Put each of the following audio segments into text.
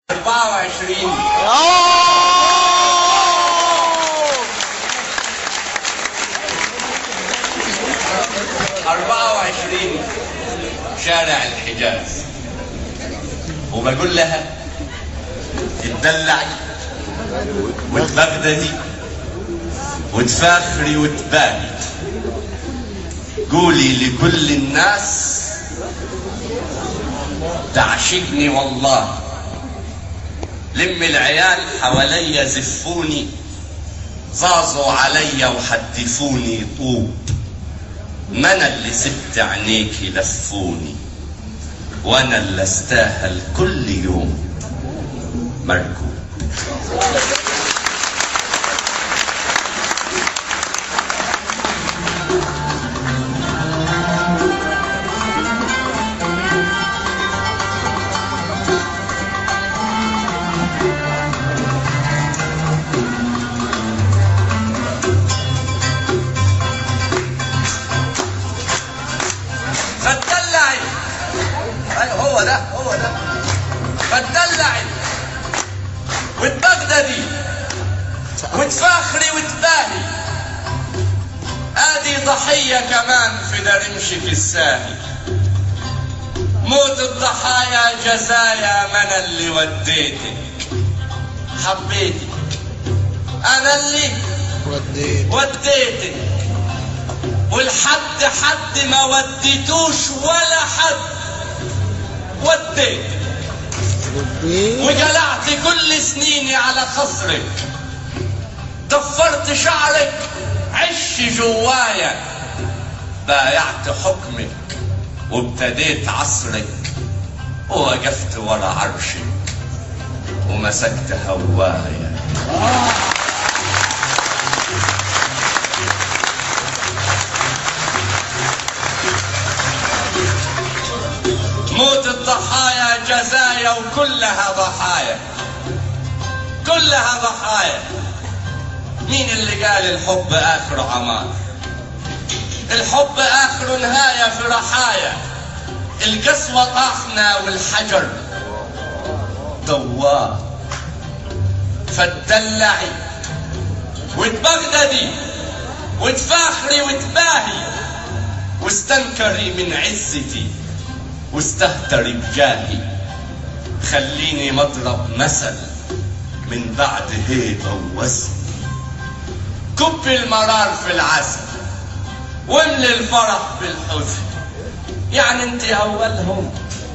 24 24 شارع الحجاز وبقول لها تدلعي وتبغددي وتفاخري وتباني قولي لكل الناس تعشقني والله لم العيال حواليا زفوني زازوا عليا وحدفوني طوب ما انا اللي سبت عينيكي لفوني وانا اللي استاهل كل يوم مركوب فتدلعي ايوه هو ده هو ده فتدلعي وتبغددي وتفاخري وتباهي ادي ضحية كمان في درمشك الساهي موت الضحايا جزايا من اللي وديتك حبيتك انا اللي وديت وديتك والحد حد ما وديتوش ولا حد وديتك وديت وجلعت كل سنيني على خصرك ضفرت شعرك عش جوايا بايعت حكمك وابتديت عصرك ووقفت ورا عرشك ومسكت هوايا موت الضحايا جزايا وكلها ضحايا كلها ضحايا مين اللي قال الحب آخر عمار الحب آخر نهاية في رحايا القسوة طاحنا والحجر دوار فتدلعي وتبغددي وتفاخري وتباهي واستنكري من عزتي واستهتري بجاهي خليني مضرب مثل من بعد هيبة ووزن كب المرار في العسل واملي الفرح بالحزن يعني انت اولهم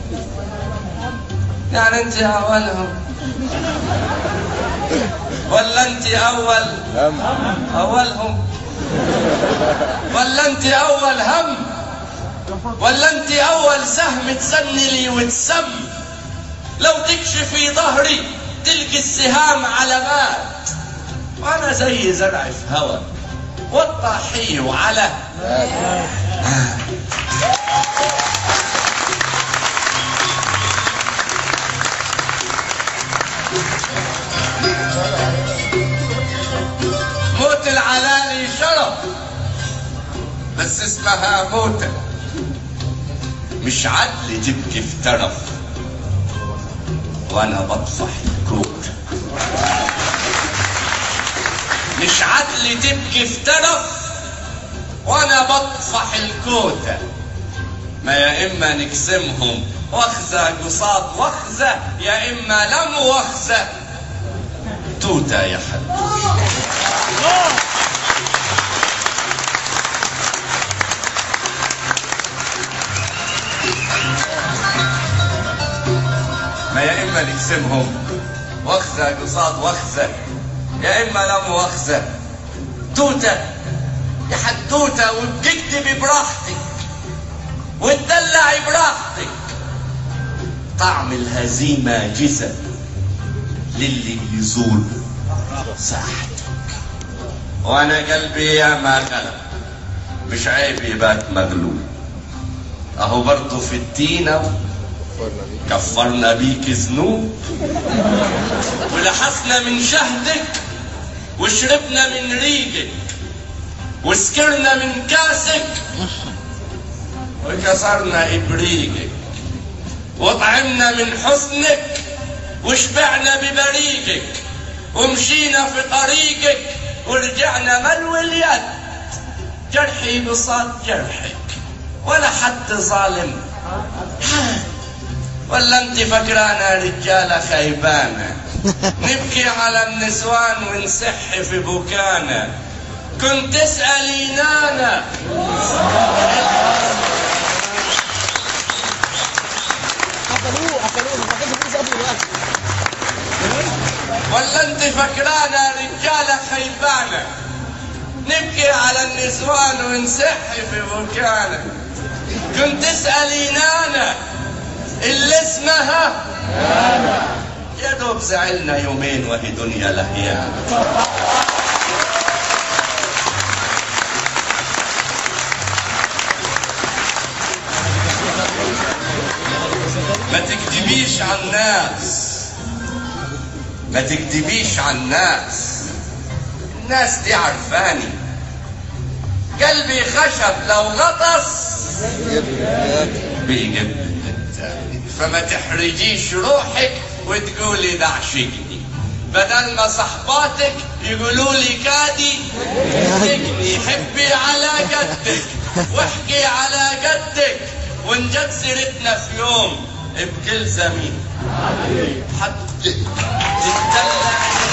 يعني انت اولهم ولا انت اول اولهم ولا انت اول هم ولا انت اول سهم تسنلي وتسم لو تكشفي ظهري تلقي السهام علامات وانا زي زرع في هوا والطاحي وعلى موت العلالي شرف بس اسمها موتة مش عدل تبكي في ترف وانا بطفح الكوت مش عدل تبكي في ترف وانا بطفح الكوتة ما يا اما نقسمهم واخذة قصاد واخذة يا اما لم واخذة توتة يا حد ما يا اما نقسمهم واخذة قصاد واخذة يا اما لا مؤاخذة توتة يا حدوتة وبتكتبي براحتك وتدلعي براحتك طعم الهزيمة جزا للي يزول ساحتك وانا قلبي يا ما غلب مش عيب يبات مغلوب اهو برضه في الدينه كفرنا بيك ذنوب ولحسنا من شهدك وشربنا من ريقك وسكرنا من كاسك وكسرنا ابريقك وطعمنا من حسنك وشبعنا ببريقك ومشينا في طريقك ورجعنا ملو اليد جرحي بصاد جرحك ولا حد ظالم ولا انت فكرانا رجالة خيبانة نبكي على النسوان ونسح في بكانا كنت تسألينانا قتلوه قتلوه ما كانش في قبل دلوقتي ولا انت فكرانا رجالة خيبانة نبكي على النسوان ونسح في بكانا كنت تسألينانا اللي اسمها يا دوب زعلنا يومين وهي دنيا لهيان ما تكذبيش على الناس ما تكذبيش على الناس الناس دي عرفاني قلبي خشب لو غطس بيجيب التاني فما تحرجيش روحك وتقولي ده عشقني بدل ما صحباتك يقولوا لي كادي تجني حبي على قدك واحكي على قدك وان جت سيرتنا في يوم بكل زمين حد تتدلعي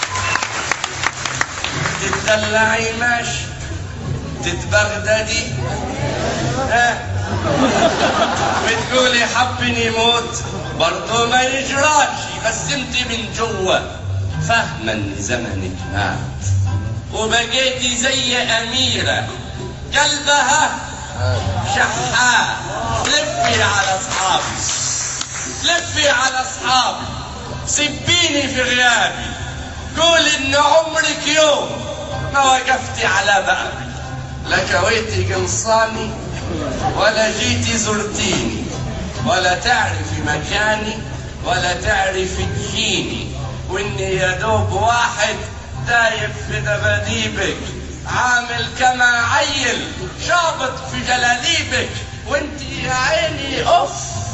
تتدلعي ماشي تتبغددي ها بتقولي حبني موت برضو ما يجراش بس انت من جوا فاهمة ان زمنك مات وبقيتي زي اميرة قلبها شحات لفي على اصحابي لفي على اصحابي سبيني في غيابي قول ان عمرك يوم ما وقفتي على بابي لا كويتي قنصاني ولا جيتي زرتيني ولا تعرفي مكاني ولا تعرفي تجيني واني يا دوب واحد دايب في دباديبك عامل كما عيل شابط في جلاليبك وانت يا عيني اوف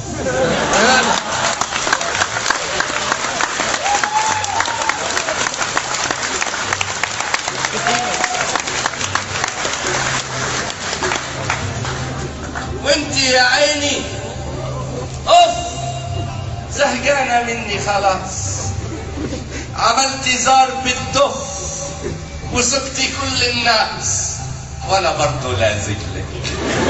وانت يا عيني اوف زهقانة مني خلاص عملتي زار بالدف وسكتي كل الناس وانا برضه لازق لك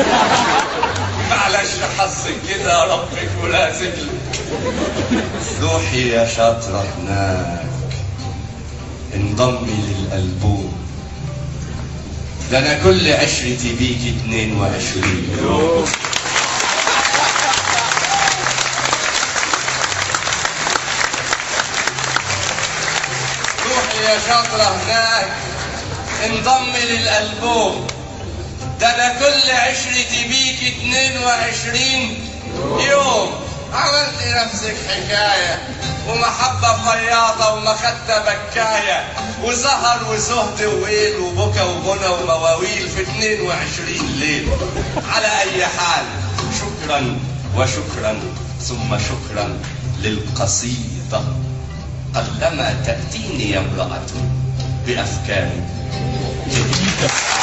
معلش حظك كده ربك ولازق لك روحي يا شاطرة هناك انضمي للألبوم ده انا كل عشرتي بيك اتنين وعشرين يوم روحي يا شاطرة هناك انضمي للألبوم ده انا كل عشرتي بيك اتنين وعشرين يوم عملت نفسك حكاية ومحبة فياضة ومخدة بكاية وسهر وزهد وويل وبكى وغنى ومواويل في 22 ليل على أي حال شكرا وشكرا ثم شكرا للقصيدة قلما تأتيني امرأة بأفكار جديدة